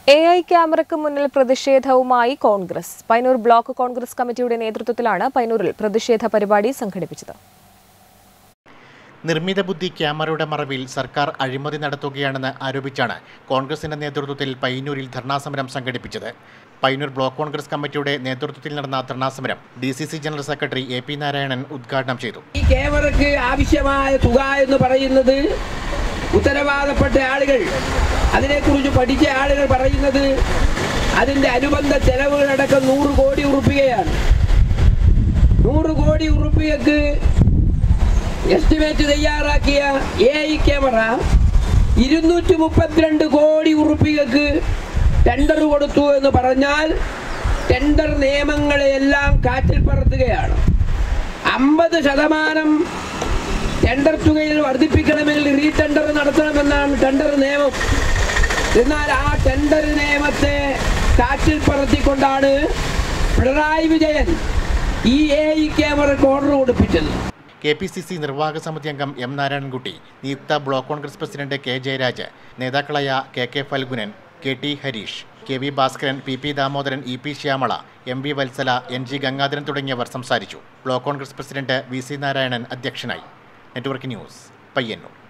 A I ക്യാമറയ്ക്ക് മുന്നിൽ പ്രതിഷേധവുമായി കോൺഗ്രസ് പൈനൂർ ബ്ലോക്ക് കോൺഗ്രസ് കമ്മിറ്റിയുടെ നേതൃത്വത്തിലാണ് പൈനൂരിൽ പ്രതിഷേധ പരിപാടി സംഘടിപ്പിച്ചത് നിർമ്മിത ബുദ്ധി ക്യാമറയുടെ മറവിൽ സർക്കാർ അഴിമതി നടത്തുകയാണെന്ന് ആരോപിച്ചാണ് കോൺഗ്രസിന്റെ നേതൃത്വത്തിൽ പയ്യന്നൂരിൽ ധർണാസമരം സംഘടിപ്പിച്ചത് പയ്യന്നൂർ ബ്ലോക്ക് കോൺഗ്രസ് കമ്മിറ്റിയുടെ നേതൃത്വത്തിൽ നടന്ന ധർണാസമരം D C C general secretary A P Narayanan ഉദ്ഘാടനം ചെയ്തു ഈ ക്യാമറയ്ക്ക് ആവശ്യമായ തുക എന്ന് പറയുന്നത് ഉത്തരവാദപ്പെട്ട ആളുകൾ അതിനെക്കുറിച്ച് പഠിച്ച ആളുകൾ പറയുന്നത് അതിൻ്റെ അനുബന്ധ ചെലവുകളടക്കം നൂറ് കോടി ഉറുപ്പികയാണ് നൂറ് കോടി ഉറുപ്പികക്ക് എസ്റ്റിമേറ്റ് തയ്യാറാക്കിയ എ ഐ ക്യാമറ ഇരുന്നൂറ്റി മുപ്പത്തിരണ്ട് കോടി ഉറുപ്പികക്ക് ടെൻഡർ കൊടുത്തു എന്ന് പറഞ്ഞാൽ ടെൻഡർ നിയമങ്ങളെയെല്ലാം കാറ്റിൽ പറത്തുകയാണ് അമ്പത് ശതമാനം ടെൻഡർ തുകയിൽ വർദ്ധിപ്പിക്കണമെങ്കിൽ റീടെൻഡർ നടത്തണമെന്നാണ് ടെൻഡർ നിയമം എന്നാൽ ആ ടെൻഡർ നിയമത്തെ കാറ്റിൽ പറത്തിക്കൊണ്ടാണ് പിണറായി വിജയൻ ഈ എ ഇ ക്യാമറയ്ക്ക് ഓർഡർ കൊടുപ്പിച്ചത് കെ പി സി സി നിർവാഹക സമിതി അംഗം എം നാരായണൻകുട്ടി നിയുക്ത block Congress president K Jayaraj നേതാക്കളായ K K Phalgunan K T Harish K V Bhaskaran P P Damodaran E P Shyamala M V Vatsala N G Gangadharan തുടങ്ങിയവർ സംസാരിച്ചു block Congress president V C Narayanan അധ്യക്ഷനായി നെറ്റ്വർക്ക് ന്യൂസ് പയ്യന്നൂർ